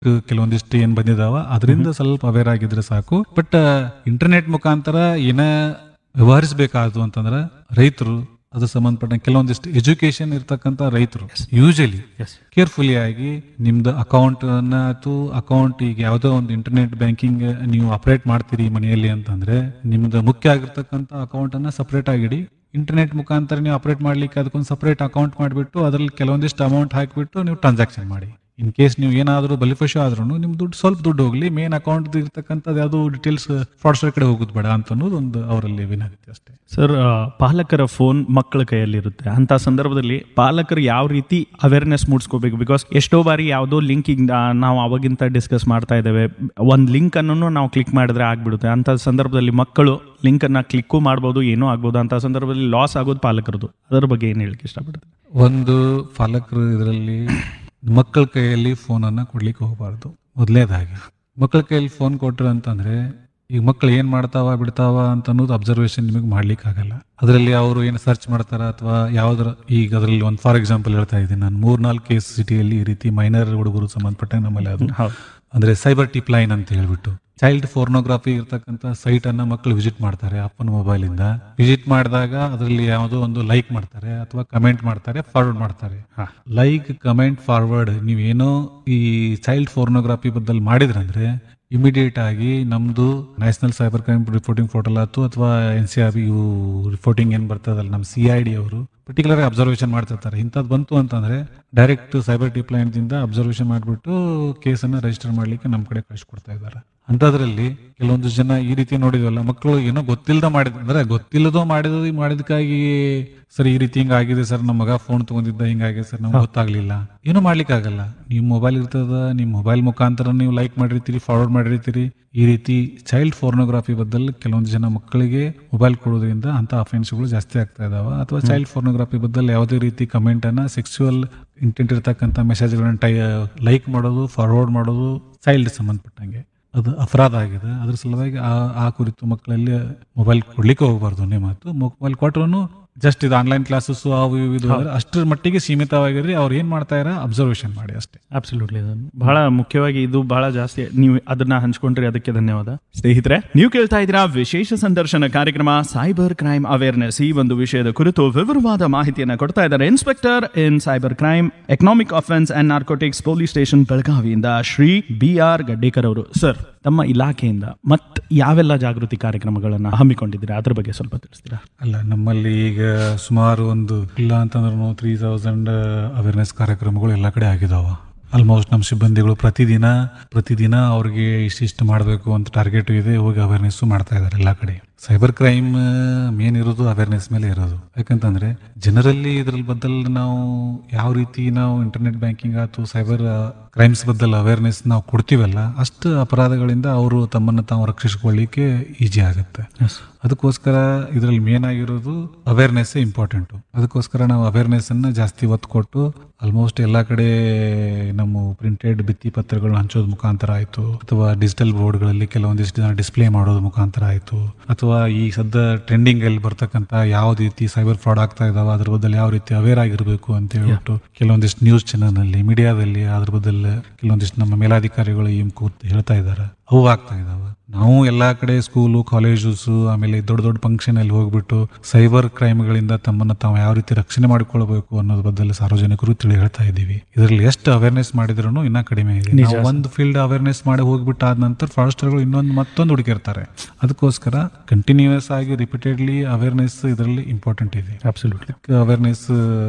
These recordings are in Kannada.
ಕೆಲವೊಂದಿಷ್ಟು ಏನ್ ಬಂದಿದಾವ ಅದರಿಂದ ಸ್ವಲ್ಪ ಅವೇರ್ ಆಗಿದ್ರೆ ಸಾಕು ಬಟ್ ಇಂಟರ್ನೆಟ್ ಮುಖಾಂತರ ಏನ ವ್ಯವಹರಿಸಬೇಕಾದ್ರು ಅಂತಂದ್ರೆ ರೈತರು ಅದ್ರ ಸಂಬಂಧಪಟ್ಟ ಕೆಲವೊಂದಿಷ್ಟು ಎಜುಕೇಶನ್ ಇರ್ತಕ್ಕಂಥ ರೈತರು ಯೂಶಲಿ ಎಸ್ ಕೇರ್ಫುಲಿ ಆಗಿ ನಿಮ್ದು ಅಕೌಂಟ್ ಆಯ್ತು ಅಕೌಂಟ್ ಈಗ ಯಾವುದೋ ಒಂದು ಇಂಟರ್ನೆಟ್ ಬ್ಯಾಂಕಿಂಗ್ ನೀವು ಆಪರೇಟ್ ಮಾಡ್ತೀರಿ ಮನೆಯಲ್ಲಿ ಅಂತಂದ್ರೆ ನಿಮ್ದು ಮುಖ್ಯ ಆಗಿರ್ತಕ್ಕಂಥ ಅಕೌಂಟ್ ಅನ್ನ ಸಪರೇಟ್ ಆಗಿಡಿ ಇಂಟರ್ನೆಟ್ ಮುಖಾಂತರ ನೀವು ಆಪರೇಟ್ ಮಾಡ್ಲಿಕ್ಕೆ ಅದಕ್ಕೊಂದು ಸಪರೇಟ್ ಅಕೌಂಟ್ ಮಾಡಿಬಿಟ್ಟು ಅದ್ರಲ್ಲಿ ಕೆಲವೊಂದಿಷ್ಟು ಅಮೌಂಟ್ ಹಾಕಿಬಿಟ್ಟು ನೀವು ಟ್ರಾನ್ಸಾಕ್ಷನ್ ಮಾಡಿ ಇನ್ ಕೇಸ್ ನೀವು ಏನಾದರೂ ಬಲಿಫಶ ಆದ್ರೂ ನಿಮ್ ದುಡ್ಡು ಸ್ವಲ್ಪ ದುಡ್ಡು ಹೋಗ್ಲಿ ಮೇನ್ ಅಕೌಂಟ್ ಇರ್ತಕ್ಕಂಥದ್ದು ಯಾವುದು ಡೀಟೇಲ್ಸ್ ಫ್ರಾಡ್ಸ್ಟರ್ ಕಡೆ ಹೋಗುದು ಬೇಡ ಅಂತ ಅನ್ನೋದು ಒಂದು ಅವರಲ್ಲಿ ವಿನಂತಿ ಅಷ್ಟೇ ಸರ್ ಆ, ಪಾಲಕರ ಫೋನ್ ಮಕ್ಕಳ ಕೈಯಲ್ಲಿರುತ್ತೆ ಅಂತ ಸಂದರ್ಭದಲ್ಲಿ ಪಾಲಕರು ಯಾವ ರೀತಿ ಅವೇರ್ನೆಸ್ ಮೂಡಿಸ್ಕೋಬೇಕು ಬಿಕಾಸ್ ಎಷ್ಟೋ ಬಾರಿ ಯಾವುದೋ ಲಿಂಕ್ ಈಗ ನಾವು ಅವಾಗಿಂತ ಡಿಸ್ಕಸ್ ಮಾಡ್ತಾ ಇದ್ದೇವೆ ಒಂದು ಲಿಂಕ್ ಅನ್ನು ನಾವು ಕ್ಲಿಕ್ ಮಾಡಿದ್ರೆ ಆಗ್ಬಿಡುತ್ತೆ ಅಂತ ಸಂದರ್ಭದಲ್ಲಿ ಮಕ್ಕಳು ಲಿಂಕ್ ಅನ್ನ ಕ್ಲಿಕ್ಕು ಮಾಡ್ಬೋದು ಏನೂ ಆಗ್ಬೋದು ಅಂತ ಸಂದರ್ಭದಲ್ಲಿ ಲಾಸ್ ಆಗೋದು ಪಾಲಕರದು ಅದರ ಬಗ್ಗೆ ಏನು ಹೇಳಕ್ಕೆ ಇಷ್ಟಪಡ್ತೀನಿ ಒಂದು ಪಾಲಕರು ಇದರಲ್ಲಿ ಮಕ್ಕಳ ಕೈಯಲ್ಲಿ ಫೋನನ್ನು ಕೊಡ್ಲಿಕ್ಕೆ ಹೋಗಬಾರ್ದು ಮೊದಲನೇದಾಗಿ ಮಕ್ಕಳ ಕೈಯಲ್ಲಿ ಫೋನ್ ಕೊಟ್ರು ಅಂತಂದ್ರೆ ಈಗ ಮಕ್ಕಳು ಏನ್ ಮಾಡ್ತಾವ ಬಿಡ್ತಾವ ಅಂತ ಅನ್ನೋದು ಅಬ್ಸರ್ವೇಷನ್ ನಿಮಗೆ ಮಾಡ್ಲಿಕ್ಕೆ ಆಗಲ್ಲ ಅದರಲ್ಲಿ ಅವರು ಏನು ಸರ್ಚ್ ಮಾಡ್ತಾರ ಅಥವಾ ಯಾವ್ದ್ರ ಈಗ ಅದರಲ್ಲಿ ಒಂದು ಫಾರ್ ಎಕ್ಸಾಂಪಲ್ ಹೇಳ್ತಾ ಇದ್ದೀನಿ ನಾನು ಮೂರ್ನಾಲ್ಕು ಕೇಸ್ ಸಿಟಿಯಲ್ಲಿ ಈ ರೀತಿ ಮೈನರ್ ಹುಡುಗರು ಸಂಬಂಧಪಟ್ಟ ನಮ್ಮಲ್ಲಿ ಅದು ಹೌದು ಅಂದ್ರೆ ಸೈಬರ್ ಟಿಪ್ ಲೈನ್ ಅಂತ ಹೇಳ್ಬಿಟ್ಟು ಚೈಲ್ಡ್ ಫೋರ್ನೋಗ್ರಫಿ ಇರ್ತಕ್ಕಂಥ ಸೈಟ್ ಅನ್ನ ಮಕ್ಕಳು ವಿಸಿಟ್ ಮಾಡ್ತಾರೆ ಅಪ್ಪನ ಮೊಬೈಲ್ ಇಂದ ವಿಸಿಟ್ ಮಾಡಿದಾಗ ಅದರಲ್ಲಿ ಯಾವುದೋ ಒಂದು ಲೈಕ್ ಮಾಡ್ತಾರೆ ಅಥವಾ ಕಮೆಂಟ್ ಮಾಡ್ತಾರೆ ಫಾರ್ವರ್ಡ್ ಮಾಡ್ತಾರೆ ಹಾ. ಲೈಕ್ ಕಮೆಂಟ್ ಫಾರ್ವರ್ಡ್ ನೀವೇನೋ ಈ ಚೈಲ್ಡ್ ಫೋರ್ನೋಗ್ರಫಿ ಬದ್ದಲ್ಲಿ ಮಾಡಿದ್ರಂದ್ರೆ ಇಮಿಡಿಯೇಟ್ ಆಗಿ ನಮ್ದು national cyber crime reporting portal ಆಯ್ತು ಅಥವಾ ಎನ್ ಸಿ ಆರ್ ಇವು ರಿಪೋರ್ಟಿಂಗ್ ಏನ್ ಬರ್ತದಲ್ಲ ನಮ್ಮ ಸಿ ಐ ಡಿ ಅವರು ಪರ್ಟಿಕ್ಯುಲರ್ ಅಬ್ಸರ್ವೇಷನ್ ಮಾಡ್ತಿರ್ತಾರೆ ಇಂಥದ್ದು ಬಂತು ಅಂತಂದ್ರೆ ಡೈರೆಕ್ಟ್ ಸೈಬರ್ ಟಿಪ್ ಲೈನ್ ದಿಂದ ಅಬ್ಸರ್ವೇಷನ್ ಮಾಡಿಬಿಟ್ಟು ಕೇಸನ್ನ ರಿಜಿಸ್ಟರ್ ಮಾಡ್ಲಿಕ್ಕೆ ನಮ್ಮ ಕಡೆ ಕಳಿಸ್ಕೊಡ್ತಾ ಇದ್ದಾರೆ ಅಂಥದ್ರಲ್ಲಿ ಕೆಲವೊಂದು ಜನ ಈ ರೀತಿ ನೋಡಿದ್ವಲ್ಲ ಮಕ್ಕಳು ಏನೋ ಗೊತ್ತಿಲ್ಲದ ಮಾಡಿದ ಅಂದ್ರೆ ಗೊತ್ತಿಲ್ಲದೋ ಮಾಡಿದ ಮಾಡಿದಕ್ಕಾಗಿ ಸರ್ ಈ ರೀತಿ ಹಿಂಗ ಆಗಿದೆ ಸರ್ ನಮ್ಮ ಮಗ ಫೋನ್ ತಗೊಂಡಿದ್ದ ಹಿಂಗಾಗಿದೆ ಸರ್ ನಮ್ಗೆ ಗೊತ್ತಾಗ್ಲಿಲ್ಲ ಏನು ಮಾಡ್ಲಿಕ್ಕೆ ಆಗಲ್ಲ ನಿಮ್ ಮೊಬೈಲ್ ಇರ್ತದ ನಿಮ್ ಮೊಬೈಲ್ ಮುಖಾಂತರ ನೀವು ಲೈಕ್ ಮಾಡಿರ್ತೀರಿ ಫಾರ್ವರ್ಡ್ ಮಾಡಿರ್ತೀರಿ ಈ ರೀತಿ ಚೈಲ್ಡ್ ಫೋರ್ನೋಗ್ರಫಿ ಬದಲ್ ಕೆಲವೊಂದು ಜನ ಮಕ್ಕಳಿಗೆ ಮೊಬೈಲ್ ಕೊಡೋದ್ರಿಂದ ಅಂತ ಅಫೆನ್ಸ್ಗಳು ಜಾಸ್ತಿ ಆಗ್ತಾ ಇದಾವ ಅಥವಾ ಚೈಲ್ಡ್ ಫೋರ್ನೋಗ್ರಫಿ ಬದಲ್ ಯಾವುದೇ ರೀತಿ ಕಮೆಂಟ್ ಅನ್ನ ಸೆಕ್ಸುವಲ್ ಇಂಟೆಂಟ್ ಇರ್ತಕ್ಕಂಥ ಮೆಸೇಜ್ಗಳನ್ನ ಟೈ ಲೈಕ್ ಮಾಡೋದು ಫಾರ್ವರ್ಡ್ ಮಾಡೋದು ಚೈಲ್ಡ್ ಸಂಬಂಧಪಟ್ಟಂಗೆ ಅದು ಅಪರಾಧ ಆಗಿದೆ ಅದ್ರ ಸಲುವಾಗಿ ಆ ಆ ಕುರಿತು ಮಕ್ಕಳಲ್ಲಿ ಮೊಬೈಲ್ ಕೊಡ್ಲಿಕ್ಕೆ ಹೋಗಬಾರ್ದು ಒಂದೇ ಮಾತು ಮೊಬೈಲ್ ಕೊಟ್ರು ಜಸ್ಟ್ ಇದು ಆನ್ಲೈನ್ ಕ್ಲಾಸಸ್ ಅವು ಇವು ಇದು ಅಂದ್ರೆ ಅಷ್ಟರ ಮಟ್ಟಿಗೆ ಸೀಮಿತವಾಗಿರ್ರಿ ಅವ್ರು ಏನ್ ಮಾಡ್ತಾ ಇರ ಅಬ್ಸರ್ವೇಷನ್ ಮಾಡಿ ಅಷ್ಟೇ ಅಬ್ಸಲ್ಯೂಟ್ಲಿ ಬಹಳ ಮುಖ್ಯವಾಗಿ ಇದು ಬಹಳ ಜಾಸ್ತಿ ನೀವು ಅದನ್ನ ಹಂಚ್ಕೊಂಡ್ರಿ ಅದಕ್ಕೆ ಧನ್ಯವಾದ ಸ್ನೇಹಿತರೆ ನೀವು ಕೇಳ್ತಾ ಇದ್ದೀರಾ ವಿಶೇಷ ಸಂದರ್ಶನ ಕಾರ್ಯಕ್ರಮ ಸೈಬರ್ ಕ್ರೈಮ್ ಅವೇರ್ನೆಸ್ ಈ ಒಂದು ವಿಷಯದ ಕುರಿತು ವಿವರವಾದ ಮಾಹಿತಿಯನ್ನು ಕೊಡ್ತಾ ಇದ್ದಾರೆ inspector in cyber crime economic offence and narcotics police station ಬೆಳಗಾವಿಯಿಂದ ಶ್ರೀ ಬಿ ಆರ್ ಗಡ್ಡೇಕರ್ ಅವರು ಸರ್ ತಮ್ಮ ಇಲಾಖೆಯಿಂದ ಮತ್ ಯಾವೆಲ್ಲ ಜಾಗೃತಿ ಕಾರ್ಯಕ್ರಮಗಳನ್ನ ಹಮ್ಮಿಕೊಂಡಿದ್ದೀರಾ ಅದ್ರ ಬಗ್ಗೆ ಸ್ವಲ್ಪ ತಿಳಿಸ್ತೀರಾ ಅಲ್ಲ ನಮ್ಮಲ್ಲಿ ಈಗ ಸುಮಾರು ಒಂದು ಇಲ್ಲ ಅಂತಂದ್ರೂ ತ್ರೀ ತೌಸಂಡ್ ಅವೇರ್ನೆಸ್ ಕಾರ್ಯಕ್ರಮಗಳು ಎಲ್ಲ ಕಡೆ ಆಗಿದಾವ ಆಲ್ಮೋಸ್ಟ್ ನಮ್ಮ ಸಿಬ್ಬಂದಿಗಳು ಪ್ರತಿದಿನ ಪ್ರತಿದಿನ ಅವ್ರಿಗೆ ಇಷ್ಟಿಷ್ಟು ಮಾಡಬೇಕು ಅಂತ ಟಾರ್ಗೆಟ್ ಇದೆ ಹೋಗಿ ಅವೇರ್ನೆಸ್ ಮಾಡ್ತಾ ಇದ್ದಾರೆ ಎಲ್ಲ ಕಡೆ ಸೈಬರ್ ಕ್ರೈಮ್ ಮೇನ್ ಇರೋದು ಅವೇರ್ನೆಸ್ ಮೇಲೆ ಇರೋದು ಯಾಕಂತಂದ್ರೆ ಜನರಲ್ಲಿ ಇದ್ರಲ್ಲಿ ಬದಲ್ ನಾವು ಯಾವ ರೀತಿ ನಾವು ಇಂಟರ್ನೆಟ್ ಬ್ಯಾಂಕಿಂಗ್ ಆಯ್ತು ಸೈಬರ್ ಕ್ರೈಮ್ಸ್ ಬದಲ್ ಅವೇರ್ನೆಸ್ ನಾವು ಕೊಡ್ತೀವಲ್ಲ ಅಷ್ಟು ಅಪರಾಧಗಳಿಂದ ಅವರು ತಮ್ಮನ್ನು ತಾವು ರಕ್ಷಿಸಿಕೊಳ್ಳಿಕ್ಕೆ ಈಜಿ ಆಗುತ್ತೆ ಅದಕ್ಕೋಸ್ಕರ ಇದರಲ್ಲಿ ಮೇನ್ ಆಗಿರೋದು ಅವೇರ್ನೆಸ್ ಇಂಪಾರ್ಟೆಂಟು ಅದಕ್ಕೋಸ್ಕರ ನಾವು ಅವೇರ್ನೆಸ್ ಅನ್ನ ಜಾಸ್ತಿ ಒತ್ತು ಕೊಟ್ಟು ಆಲ್ಮೋಸ್ಟ್ ಎಲ್ಲ ಕಡೆ ನಮ್ಮ ಪ್ರಿಂಟೆಡ್ ಭಿತ್ತಿ ಪತ್ರಗಳನ್ನ ಹಂಚೋದ್ ಮುಖಾಂತರ ಆಯ್ತು ಅಥವಾ ಡಿಜಿಟಲ್ ಬೋರ್ಡ್ಗಳಲ್ಲಿ ಕೆಲವೊಂದಿಷ್ಟು ಜನ ಡಿಸ್ಪ್ಲೇ ಮಾಡೋದ್ ಮುಖಾಂತರ ಆಯ್ತು ಅಥವಾ ಈ ಸದ್ಯ ಟ್ರೆಂಡಿಂಗ್ ಅಲ್ಲಿ ಬರ್ತಕ್ಕಂಥ ಯಾವ ರೀತಿ ಸೈಬರ್ ಫ್ರಾಡ್ ಆಗ್ತಾ ಇದಾವ ಅದ್ರ ಬದಲು ಯಾವ ರೀತಿ ಅವೇರ್ ಆಗಿರಬೇಕು ಅಂತ ಹೇಳ್ಬಿಟ್ಟು ಕೆಲವೊಂದಿಷ್ಟು ನ್ಯೂಸ್ ಚಾನಲ್ ನಲ್ಲಿ ಮೀಡಿಯಾದಲ್ಲಿ ಅದ್ರ ಬದಲು ಕೆಲವೊಂದಿಷ್ಟು ನಮ್ಮ ಮೇಲಾಧಿಕಾರಿಗಳು ಈ ಕೂತ್ ಹೇಳ್ತಾ ಇದ್ದಾರೆ ಅವು ಆಗ್ತಾ ಇದಾವೆ ನಾವು ಎಲ್ಲಾ ಕಡೆ ಸ್ಕೂಲು ಕಾಲೇಜಸ್ ಆಮೇಲೆ ದೊಡ್ಡ ದೊಡ್ಡ ಫಂಕ್ಷನ್ ಅಲ್ಲಿ ಹೋಗ್ಬಿಟ್ಟು ಸೈಬರ್ ಕ್ರೈಮ್ಗಳಿಂದ ತಮ್ಮನ್ನು ತಾವು ಯಾವ ರೀತಿ ರಕ್ಷಣೆ ಮಾಡಿಕೊಳ್ಳಬೇಕು ಅನ್ನೋದ್ರ ಬದಲು ಸಾರ್ವಜನಿಕರು ತಿಳಿ ಹೇಳ್ತಾ ಇದ್ದೀವಿ ಇದರಲ್ಲಿ ಎಷ್ಟು ಅವೇರ್ನೆಸ್ ಮಾಡಿದ್ರು ಇನ್ನ ಕಡಿಮೆ ಇದೆ ನಿಜ ನಾವು ಒಂದು ಫೀಲ್ಡ್ ಅವೇರ್ನೆಸ್ ಮಾಡಿ ಹೋಗ್ಬಿಟ್ಟು ಆದ ನಂತರ ಫಾರೆಸ್ಟರ್ಗಳು ಇನ್ನೊಂದು ಮತ್ತೊಂದು ಹುಡುಕಿರ್ತಾರೆ ಅದಕ್ಕೋಸ್ಕರ ಕಂಟಿನ್ಯೂಸ್ ಆಗಿ ರಿಪೀಟೆಡ್ಲಿ ಅವೇರ್ನೆಸ್ ಇದರಲ್ಲಿ ಇಂಪಾರ್ಟೆಂಟ್ ಇದೆ ಅಬ್ಸಲ್ಯೂಟ್ಲಿ ಅವೇರ್ನೆಸ್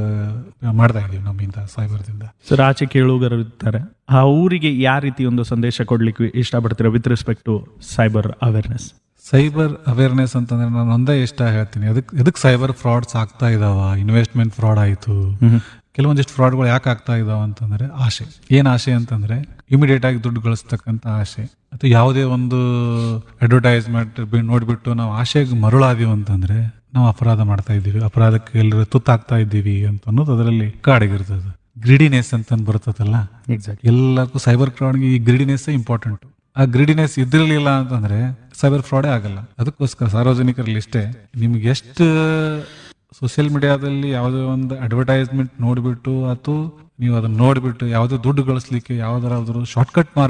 ಮಾಡ್ತಾ ಇದೀವಿ ನಮ್ಮಿಂದ ಸೈಬರ್ದಿಂದ ಸರ್ ಆಚೆ ಕೇಳುಗರು ಇರ್ತಾರೆ ಆ ಊರಿಗೆ ಯಾವ ರೀತಿ ಒಂದು ಸಂದೇಶ ಕೊಡ್ಲಿಕ್ಕೆ ಇಷ್ಟಪಡ್ತೀರಾ with respect to cyber awareness cyber awareness ಅಂತಂದ್ರೆ ನಾನು ಒಂದೇ ಇಷ್ಟ ಹೇಳ್ತೀನಿ ಅದಕ್ಕೆ ಎದಕ್ಕೆ ಸೈಬರ್ ಫ್ರಾಡ್ಸ್ ಆಗ್ತಾ ಇದಾವ ಇನ್ವೆಸ್ಟ್ಮೆಂಟ್ ಫ್ರಾಡ್ ಆಯಿತು ಕೆಲವೊಂದಿಷ್ಟು ಫ್ರಾಡ್ಗಳು ಯಾಕೆ ಆಗ್ತಾ ಇದಾವ ಅಂತಂದ್ರೆ ಆಸೆ ಏನ್ ಆಸೆ ಅಂತಂದ್ರೆ ಇಮಿಡಿಯೇಟ್ ಆಗಿ ದುಡ್ಡು ಗಳಿಸ್ತಕ್ಕಂಥ ಆಸೆ ಅಥವಾ ಯಾವುದೇ ಒಂದು ಅಡ್ವರ್ಟೈಸ್ಮೆಂಟ್ ನೋಡ್ಬಿಟ್ಟು ನಾವು ಆಸೆಗೆ ಮರುಳಾದೀವಿ ಅಂತಂದ್ರೆ ನಾವು ಅಪರಾಧ ಮಾಡ್ತಾ ಇದ್ದೀವಿ ಅಪರಾಧಕ್ಕೆ ಎಲ್ಲರೂ ತುತ್ತಾಗ್ತಾ ಇದ್ದೀವಿ ಅಂತ ಅನ್ನೋದು ಅದರಲ್ಲಿ ಕಾಡಿಗಿರ್ತದೆ ಗ್ರಿಡಿನೆಸ್ ಅಂತ ಬರ್ತದಲ್ಲ ಎಕ್ಸಾಕ್ಟ್ಲಿ ಎಲ್ಲಕ್ಕೂ ಸೈಬರ್ ಫ್ರಾಡ್ಗೆ ಈ ಗ್ರಿಡಿನೆಸ್ ಇಂಪಾರ್ಟೆಂಟ್ ಆ ಗ್ರಿಡಿನೆಸ್ ಇದ್ದಿರಲಿಲ್ಲ ಅಂತಂದ್ರೆ ಸೈಬರ್ ಫ್ರಾಡೇ ಆಗಲ್ಲ ಅದಕ್ಕೋಸ್ಕರ ಸಾರ್ವಜನಿಕರಲ್ಲಿ ಇಷ್ಟೇ ನಿಮ್ಗೆ ಎಷ್ಟು ಸೋಷಿಯಲ್ ಮೀಡಿಯಾದಲ್ಲಿ ಯಾವುದೇ ಒಂದು ಅಡ್ವರ್ಟೈಸ್ಮೆಂಟ್ ನೋಡಿಬಿಟ್ಟು ಅಥವಾ ನೀವು ಅದನ್ನ ನೋಡಿಬಿಟ್ಟು ಯಾವುದೇ ದುಡ್ಡು ಗಳಿಸ್ಲಿಕ್ಕೆ ಯಾವ್ದಾರಾದ್ರೂ ಶಾರ್ಟ್ಕಟ್ ಮಾರ್ಗ